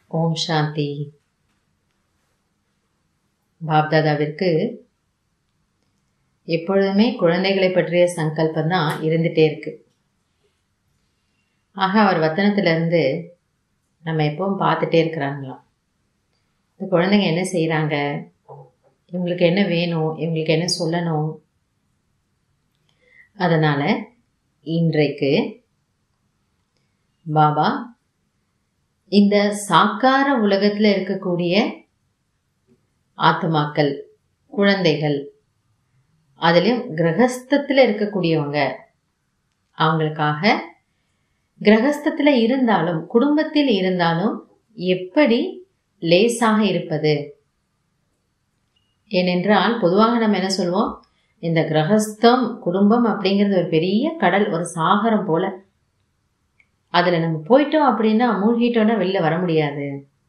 ஓம் சாந்தி பாப்தாதாவிற்கு எப்பொழுதுமே குழந்தைகளை பற்றிய சங்கல்பம் தான் இருந்துகிட்டே இருக்கு ஆக அவர் வத்தனத்திலிருந்து நம்ம எப்பவும் பார்த்துட்டே இருக்கிறாங்களாம் இந்த குழந்தைங்க என்ன செய்கிறாங்க இவங்களுக்கு என்ன வேணும் இவங்களுக்கு என்ன சொல்லணும் அதனால் இன்றைக்கு பாபா இந்த சாக்கார உலகத்தில் இருக்கக்கூடிய ஆத்மாக்கள் குழந்தைகள் அதுலேயும் கிரகஸ்தத்தில் இருக்கக்கூடியவங்க அவங்களுக்காக கிரகஸ்தத்தில் இருந்தாலும் குடும்பத்தில் இருந்தாலும் எப்படி லேசாக இருப்பது ஏனென்றால் பொதுவாக நம்ம என்ன சொல்லுவோம் இந்த கிரகஸ்தம் குடும்பம் அப்படிங்கிறது ஒரு பெரிய கடல் ஒரு சாகரம் போல அதில் நம்ம போயிட்டோம் அப்படின்னா மூழ்கிட்டோம்னா வெளில வர முடியாது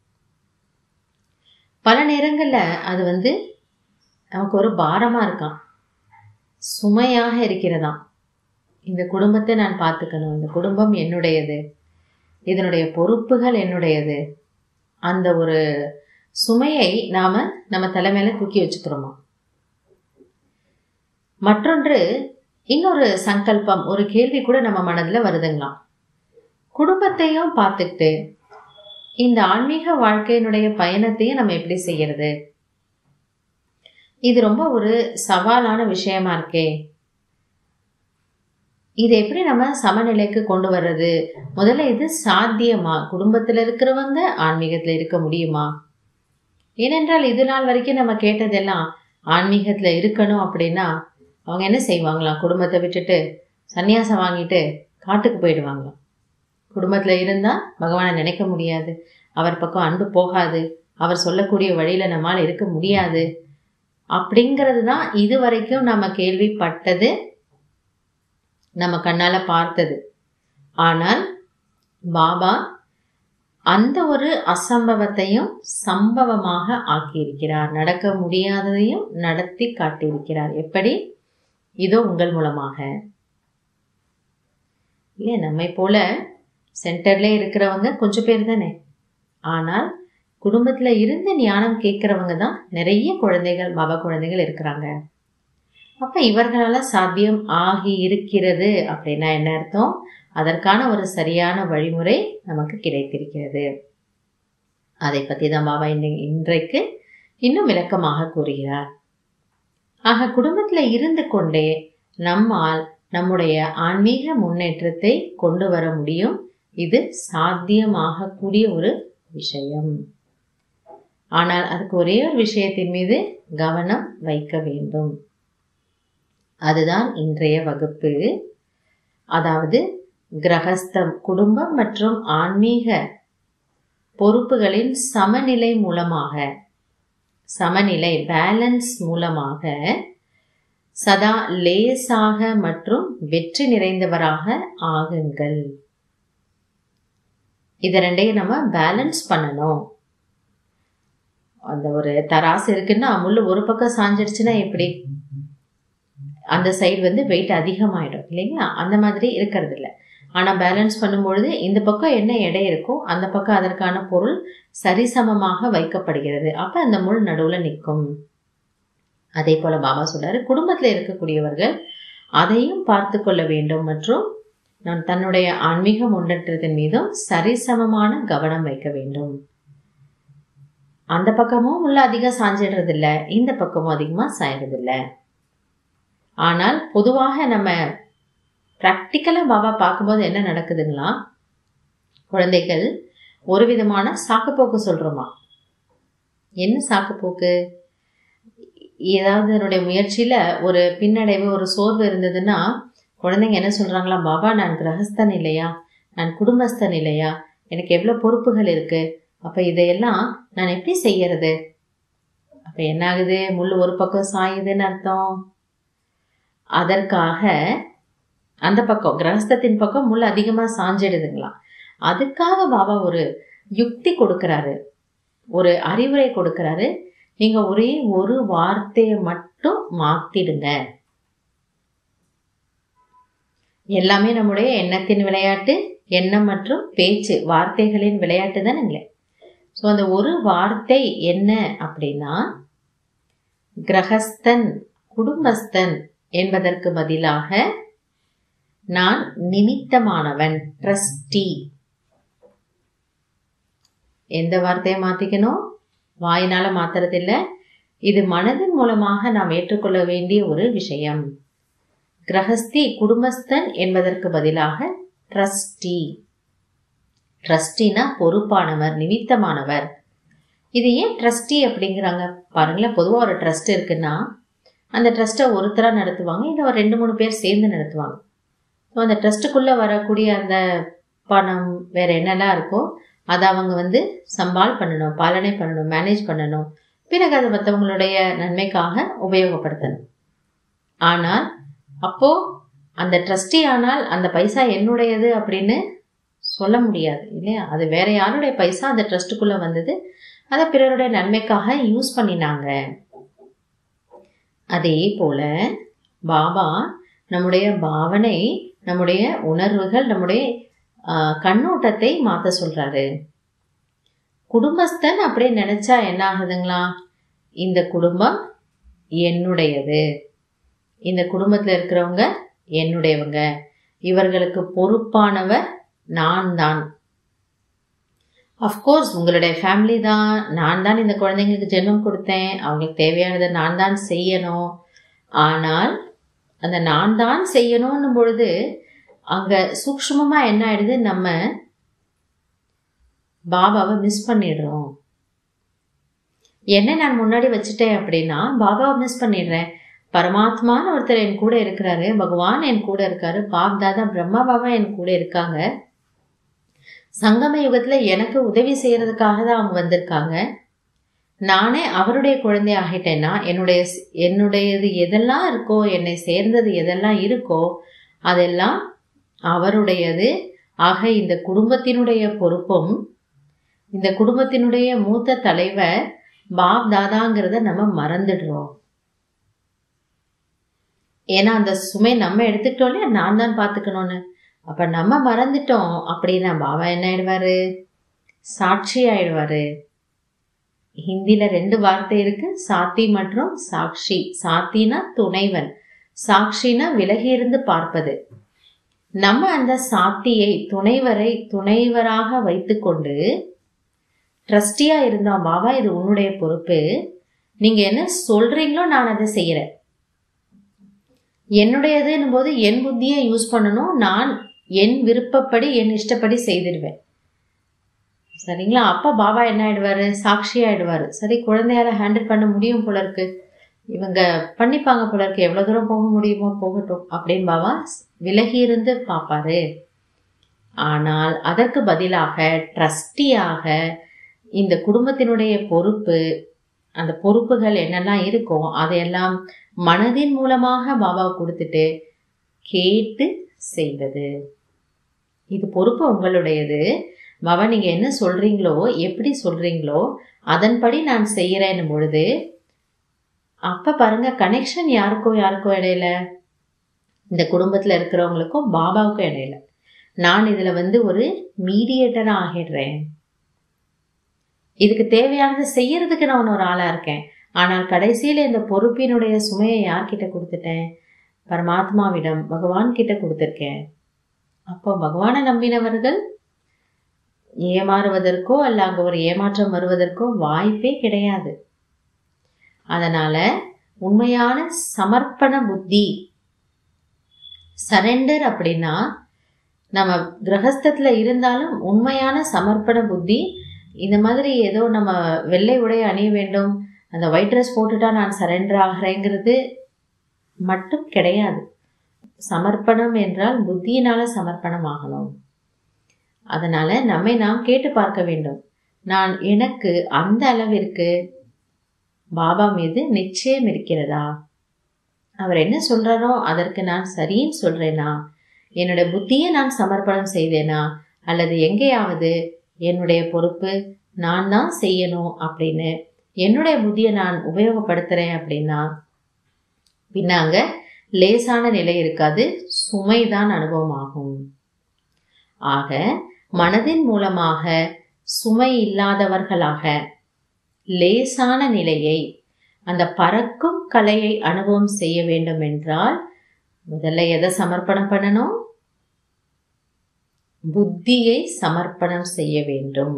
பல நேரங்களில் அது வந்து நமக்கு ஒரு பாரமாக இருக்கான் சுமையாக இருக்கிறதாம் இந்த குடும்பத்தை நான் பார்த்துக்கணும் இந்த குடும்பம் என்னுடையது இதனுடைய பொறுப்புகள் என்னுடையது அந்த ஒரு சுமையை நாம் நம்ம தலைமையில தூக்கி வச்சுக்கிறோமா மற்றொன்று இன்னொரு சங்கல்பம் ஒரு கேள்வி கூட நம்ம மனதில் வருதுங்களாம் குடும்பத்தையும் பார்த்துக்கிட்டு இந்த ஆன்மீக வாழ்க்கையினுடைய பயணத்தையும் நம்ம எப்படி செய்யறது இது ரொம்ப ஒரு சவாலான விஷயமா இருக்கே இதை எப்படி நம்ம சமநிலைக்கு கொண்டு வர்றது முதல்ல இது சாத்தியமா குடும்பத்தில் இருக்கிறவங்க ஆன்மீகத்தில் இருக்க முடியுமா ஏனென்றால் இது நாள் வரைக்கும் நம்ம கேட்டதெல்லாம் ஆன்மீகத்தில் இருக்கணும் அப்படின்னா அவங்க என்ன செய்வாங்களாம் குடும்பத்தை விட்டுட்டு சன்னியாசம் வாங்கிட்டு காட்டுக்கு போயிடுவாங்களாம் குடும்பத்தில் இருந்தால் பகவானை நினைக்க முடியாது அவர் பக்கம் அன்பு போகாது அவர் சொல்லக்கூடிய வழியில் நம்மால் இருக்க முடியாது அப்படிங்கிறது தான் இது வரைக்கும் நம்ம கேள்விப்பட்டது நம்ம கண்ணால் பார்த்தது ஆனால் பாபா அந்த ஒரு அசம்பவத்தையும் சம்பவமாக ஆக்கியிருக்கிறார் நடக்க முடியாததையும் நடத்தி காட்டியிருக்கிறார் எப்படி இதோ உங்கள் மூலமாக இல்லையா நம்மை போல சென்டர்ல இருக்கிறவங்க கொஞ்சம் பேர் தானே ஆனால் குடும்பத்தில் இருந்து ஞானம் கேட்குறவங்க தான் நிறைய குழந்தைகள் பாபா குழந்தைகள் இருக்கிறாங்க அப்போ இவர்களால் சாத்தியம் ஆகி இருக்கிறது அப்படின்னா என்ன அர்த்தம் அதற்கான ஒரு சரியான வழிமுறை நமக்கு கிடைத்திருக்கிறது அதை பற்றி தான் பாபா இன்றைக்கு இன்னும் விளக்கமாக கூறுகிறார் ஆக குடும்பத்தில் இருந்து கொண்டே நம்மால் நம்முடைய ஆன்மீக முன்னேற்றத்தை கொண்டு வர முடியும் இது சாத்தியமாகக்கூடிய ஒரு விஷயம் ஆனால் அதுக்கு ஒரே ஒரு விஷயத்தின் மீது கவனம் வைக்க வேண்டும் அதுதான் இன்றைய வகுப்பு அதாவது கிரகஸ்தம் குடும்பம் மற்றும் ஆன்மீக பொறுப்புகளின் சமநிலை மூலமாக சமநிலை பேலன்ஸ் மூலமாக சதா லேசாக மற்றும் வெற்றி நிறைந்தவராக ஆகுங்கள் இதை ரெண்டையும் நம்ம பேலன்ஸ் பண்ணணும் அந்த ஒரு தராசு இருக்குன்னா முள்ளு ஒரு பக்கம் சாஞ்சிடுச்சுன்னா எப்படி அந்த சைடு வந்து வெயிட் அதிகமாயிடும் இல்லைங்களா அந்த மாதிரி இருக்கிறது இல்லை ஆனால் பேலன்ஸ் பண்ணும்பொழுது இந்த பக்கம் என்ன எடை இருக்கோ அந்த பக்கம் அதற்கான பொருள் சரிசமமாக வைக்கப்படுகிறது அப்போ அந்த முள் நடுவில் நிற்கும் அதே போல பாபா சொல்றாரு குடும்பத்தில் இருக்கக்கூடியவர்கள் அதையும் பார்த்து கொள்ள வேண்டும் மற்றும் நான் தன்னுடைய ஆன்மீக முன்னேற்றத்தின் மீதும் சரிசமமான கவனம் வைக்க வேண்டும் அந்த பக்கமும் உள்ள அதிகம் சாஞ்சிடுறது இல்லை இந்த பக்கமும் அதிகமாக சாயறது இல்லை ஆனால் பொதுவாக நம்ம ப்ராக்டிக்கலாக பாபா பார்க்கும்போது என்ன நடக்குதுங்களா குழந்தைகள் ஒரு விதமான சாக்குப்போக்கு சொல்கிறோமா என்ன சாக்குப்போக்கு ஏதாவது என்னுடைய முயற்சியில் ஒரு பின்னடைவு ஒரு சோர்வு இருந்ததுன்னா குழந்தைங்க என்ன சொல்கிறாங்களா பாபா நான் கிரகஸ்தன் இல்லையா நான் குடும்பஸ்தன் இல்லையா எனக்கு எவ்வளோ பொறுப்புகள் இருக்குது அப்போ இதையெல்லாம் நான் எப்படி செய்யறது அப்போ என்ன ஆகுது முள் ஒரு பக்கம் சாயுதுன்னு அர்த்தம் அதற்காக அந்த பக்கம் கிரகஸ்தத்தின் பக்கம் முள் அதிகமாக சாஞ்சிடுதுங்களாம் அதுக்காக பாபா ஒரு யுக்தி கொடுக்கறாரு ஒரு அறிவுரை கொடுக்கறாரு நீங்கள் ஒரே ஒரு வார்த்தையை மட்டும் மாற்றிடுங்க எல்லாமே நம்முடைய எண்ணத்தின் விளையாட்டு எண்ணம் மற்றும் பேச்சு வார்த்தைகளின் விளையாட்டு தானுங்களே ஸோ அந்த ஒரு வார்த்தை என்ன அப்படின்னா கிரகஸ்தன் குடும்பஸ்தன் என்பதற்கு பதிலாக நான் நிமித்தமானவன் ட்ரஸ்டி எந்த வார்த்தையை மாத்திக்கணும் வாயினால மாத்துறதில்ல இது மனதின் மூலமாக நாம் ஏற்றுக்கொள்ள வேண்டிய ஒரு விஷயம் கிரகஸ்தி குடும்பஸ்தன் என்பதற்கு பதிலாக ட்ரஸ்டி ட்ரஸ்டினா பொறுப்பானவர் நிமித்தமானவர் இது ஏன் ட்ரஸ்டி அப்படிங்கிறாங்க பாருங்களேன் பொதுவாக ஒரு ட்ரஸ்ட் இருக்குன்னா அந்த ட்ரஸ்ட்டை ஒருத்தராக நடத்துவாங்க இல்லை ஒரு ரெண்டு மூணு பேர் சேர்ந்து நடத்துவாங்க ஸோ அந்த ட்ரஸ்ட்டுக்குள்ளே வரக்கூடிய அந்த பணம் வேற என்னெல்லாம் இருக்கோ அதை அவங்க வந்து சம்பால் பண்ணணும் பாலனை பண்ணணும் மேனேஜ் பண்ணணும் பிறகு அதை மற்றவங்களுடைய நன்மைக்காக உபயோகப்படுத்தணும் ஆனால் அப்போ அந்த ட்ரஸ்டி ஆனால் அந்த பைசா என்னுடையது அப்படின்னு சொல்ல முடியாது இல்லையா அது வேற யாருடைய பைசா அந்த ட்ரஸ்ட்டுக்குள்ள வந்தது அதை பிறருடைய நன்மைக்காக யூஸ் பண்ணினாங்க அதே போல பாபா நம்முடைய பாவனை நம்முடைய உணர்வுகள் நம்முடைய ஆஹ், கண்ணோட்டத்தை மாத்த சொல்றாரு குடும்பஸ்தன் அப்படியே நினைச்சா என்ன ஆகுதுங்களா இந்த குடும்பம் என்னுடையது இந்த குடும்பத்தில் இருக்கிறவங்க என்னுடையவங்க இவர்களுக்கு பொறுப்பானவர் நான் தான் அஃப்கோர்ஸ் உங்களுடைய ஃபேமிலி தான் நான் தான் இந்த குழந்தைங்களுக்கு ஜென்மம் கொடுத்தேன் அவங்களுக்கு தேவையானதை நான் தான் செய்யணும் ஆனால் அந்த நான் தான் செய்யணும்னும் பொழுது அங்க சூக்ஷ்மமா என்ன ஆயிடுது நம்ம பாபாவை மிஸ் பண்ணிடுறோம் என்ன நான் முன்னாடி வச்சுட்டேன் அப்படின்னா பாபாவை மிஸ் பண்ணிடுறேன் பரமாத்மான்னு ஒருத்தர் என் கூட இருக்கிறாரு பகவான் என் கூட இருக்காரு பாப் தாதா பிரம்மா பாபா என் கூட இருக்காங்க சங்கம யுகத்துல எனக்கு உதவி செய்யறதுக்காக தான் அவங்க வந்திருக்காங்க நானே அவருடைய குழந்தை ஆகிட்டேன்னா என்னுடைய என்னுடையது எதெல்லாம் இருக்கோ என்னை சேர்ந்தது எதெல்லாம் இருக்கோ அதெல்லாம் அவருடையது ஆக இந்த குடும்பத்தினுடைய பொறுப்பும் இந்த குடும்பத்தினுடைய மூத்த தலைவர் பாப் தாதாங்கிறத நம்ம மறந்துடுறோம் ஏன்னா அந்த சுமை நம்ம எடுத்துக்கிட்டோம் இல்லையா நான் தான் பார்த்துக்கணும்னு அப்ப நம்ம மறந்துட்டோம் அப்படின்னா பாபா என்ன ஆயிடுவாரு சாட்சி ஆயிடுவாரு ஹிந்தில ரெண்டு வார்த்தை இருக்கு சாத்தி மற்றும் சாட்சி சாத்தினா துணைவன் சாட்சினா விலகி இருந்து பார்ப்பது நம்ம அந்த சாத்தியை துணைவரை துணைவராக வைத்துக்கொண்டு ட்ரஸ்டியா இருந்தோம் பாபா இது உன்னுடைய பொறுப்பு நீங்க என்ன சொல்றீங்களோ நான் அதை செய்யறேன் என்னுடையதுன்னும் போது என் புத்தியை யூஸ் பண்ணணும் நான் என் விருப்பப்படி என் இஷ்டப்படி செய்திடுவேன் சரிங்களா அப்ப பாபா என்ன ஆயிடுவாரு சாட்சி ஆயிடுவாரு சரி குழந்தையால ஹேண்டில் பண்ண முடியும் போல இருக்கு இவங்க பண்ணிப்பாங்க போல இருக்கு எவ்வளவு தூரம் போக முடியுமோ போகட்டும் அப்படின்னு பாபா விலகி இருந்து பார்ப்பாரு ஆனால் அதற்கு பதிலாக ட்ரஸ்டியாக இந்த குடும்பத்தினுடைய பொறுப்பு அந்த பொறுப்புகள் என்னெல்லாம் இருக்கோ அதையெல்லாம் மனதின் மூலமாக பாபா கொடுத்துட்டு கேட்டு செய்வது இது பொறுப்பு உங்களுடையது பாபா நீங்க என்ன சொல்றீங்களோ எப்படி சொல்றீங்களோ அதன்படி நான் செய்யறேன்னும் பொழுது அப்ப பாருங்க கனெக்ஷன் யாருக்கோ யாருக்கோ இடையில இந்த குடும்பத்துல இருக்கிறவங்களுக்கும் பாபாவுக்கும் இடையில நான் இதுல வந்து ஒரு மீடியேட்டரா ஆகிடுறேன் இதுக்கு தேவையானது செய்யறதுக்கு நான் ஒரு ஆளா இருக்கேன் ஆனால் கடைசியில இந்த பொறுப்பினுடைய சுமையை யார்கிட்ட கொடுத்துட்டேன் பரமாத்மாவிடம் பகவான் கிட்ட கொடுத்துருக்கேன் அப்போ பகவானை நம்பினவர்கள் ஏமாறுவதற்கோ அல்ல அங்க ஒரு ஏமாற்றம் வருவதற்கோ வாய்ப்பே கிடையாது அதனால உண்மையான சமர்ப்பண புத்தி சரெண்டர் அப்படின்னா நம்ம கிரகஸ்தத்துல இருந்தாலும் உண்மையான சமர்ப்பண புத்தி இந்த மாதிரி ஏதோ நம்ம வெள்ளை உடை அணிய வேண்டும் அந்த ஒயிட் ட்ரெஸ் போட்டுட்டா நான் சரெண்டர் ஆகிறேங்கிறது மட்டும் கிடையாது சமர்ப்பணம் என்றால் புத்தியினால சமர்ப்பணம் ஆகணும் அதனால நம்மை நாம் கேட்டு பார்க்க வேண்டும் நான் எனக்கு அந்த அளவிற்கு பாபா மீது நிச்சயம் இருக்கிறதா அவர் என்ன சொல்றாரோ அதற்கு நான் சரின்னு சொல்றேனா என்னுடைய புத்தியை நான் சமர்ப்பணம் செய்தேனா அல்லது எங்கேயாவது என்னுடைய பொறுப்பு நான் தான் செய்யணும் அப்படின்னு என்னுடைய புத்தியை நான் உபயோகப்படுத்துறேன் அப்படின்னா பின்னாங்க லேசான நிலை இருக்காது சுமைதான் அனுபவமாகும் ஆக மனதின் மூலமாக சுமை இல்லாதவர்களாக லேசான நிலையை அந்த பறக்கும் கலையை அனுபவம் செய்ய வேண்டும் என்றால் முதல்ல எதை சமர்ப்பணம் பண்ணணும் புத்தியை சமர்ப்பணம் செய்ய வேண்டும்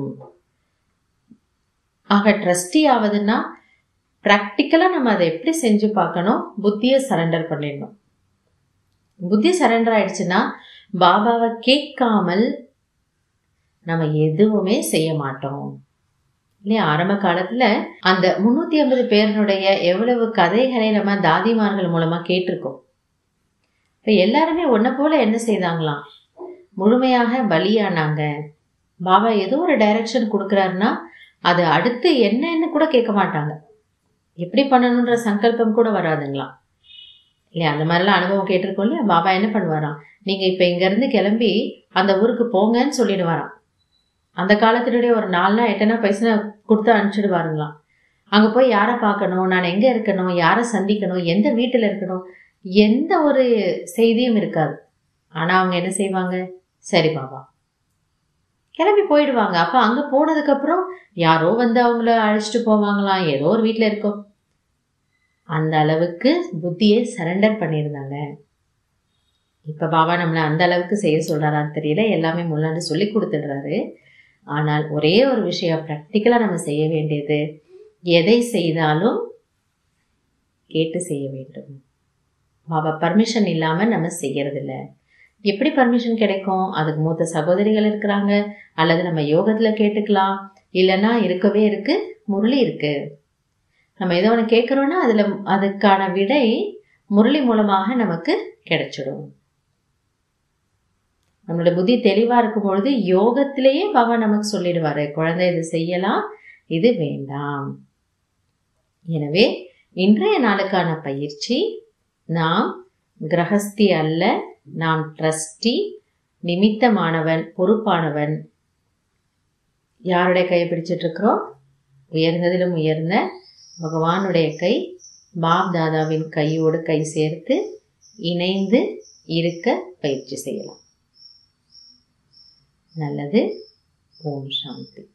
ஆக ட்ரஸ்டி ஆவதுன்னா ப்ராக்டிக்கலா நம்ம அதை எப்படி செஞ்சு பார்க்கணும் புத்தியை சரண்டர் பண்ணிடணும் புத்தி சரண்டர் ஆயிடுச்சுன்னா பாபாவை கேட்காமல் நம்ம எதுவுமே செய்ய மாட்டோம் இல்லையா ஆரம்ப காலத்துல அந்த முன்னூத்தி ஐம்பது பேருனுடைய எவ்வளவு கதைகளை நம்ம தாதிமார்கள் மூலமா கேட்டிருக்கோம் இப்ப எல்லாருமே ஒன்ன போல என்ன செய்தாங்களாம் முழுமையாக பலியானாங்க பாபா ஏதோ ஒரு டைரக்ஷன் கொடுக்குறாருன்னா அது அடுத்து என்னன்னு கூட கேட்க மாட்டாங்க எப்படி பண்ணணுன்ற சங்கல்பம் கூட வராதுங்களாம் இல்லையா அந்த மாதிரிலாம் அனுபவம் கேட்டிருக்கோம் இல்லையா பாபா என்ன பண்ணுவாராம் நீங்க இப்ப இங்க இருந்து கிளம்பி அந்த ஊருக்கு போங்கன்னு சொல்லிடுவாராம் அந்த காலத்தினுடைய ஒரு நாலுனா எட்டனா பைசா கொடுத்து அனுப்பிச்சிடுவாருங்களாம் அங்க போய் யாரை பார்க்கணும் நான் எங்க இருக்கணும் யாரை சந்திக்கணும் எந்த வீட்டுல இருக்கணும் எந்த ஒரு செய்தியும் இருக்காது ஆனா அவங்க என்ன செய்வாங்க சரி பாபா கிளம்பி போயிடுவாங்க அப்ப அங்க போனதுக்கு அப்புறம் யாரோ வந்து அவங்கள அழைச்சிட்டு போவாங்களாம் ஏதோ ஒரு வீட்டுல இருக்கோம் அந்த அளவுக்கு புத்தியை சரண்டர் பண்ணியிருந்தாங்க இப்ப பாபா நம்மளை அந்த அளவுக்கு செய்ய சொல்றாரான்னு தெரியல எல்லாமே முன்னாடி சொல்லி கொடுத்துடுறாரு ஆனால் ஒரே ஒரு விஷயம் ப்ராக்டிக்கலா நம்ம செய்ய வேண்டியது எதை செய்தாலும் கேட்டு செய்ய வேண்டும் பாபா பர்மிஷன் இல்லாம நம்ம செய்யறது இல்ல எப்படி பர்மிஷன் கிடைக்கும் அதுக்கு மூத்த சகோதரிகள் இருக்கிறாங்க அல்லது நம்ம யோகத்துல கேட்டுக்கலாம் இல்லைன்னா இருக்கவே இருக்கு முரளி இருக்கு நம்ம ஏதோ ஒன்று கேட்குறோன்னா அதுல அதுக்கான விடை முரளி மூலமாக நமக்கு கிடைச்சிடும் நம்மளோட புத்தி தெளிவா இருக்கும் பொழுது யோகத்திலேயே பாபா நமக்கு சொல்லிடுவாரு குழந்தை இது செய்யலாம் இது வேண்டாம் எனவே இன்றைய நாளுக்கான பயிற்சி நாம் கிரகஸ்தி அல்ல நாம் ட்ரஸ்டி நிமித்தமானவன் பொறுப்பானவன் யாருடைய கையை பிடிச்சிட்டு இருக்கிறோம் உயர்ந்ததிலும் உயர்ந்த பகவானுடைய கை பாப் தாதாவின் கையோடு கை சேர்த்து இணைந்து இருக்க பயிற்சி செய்யலாம் நல்லது ஓம் சாந்தி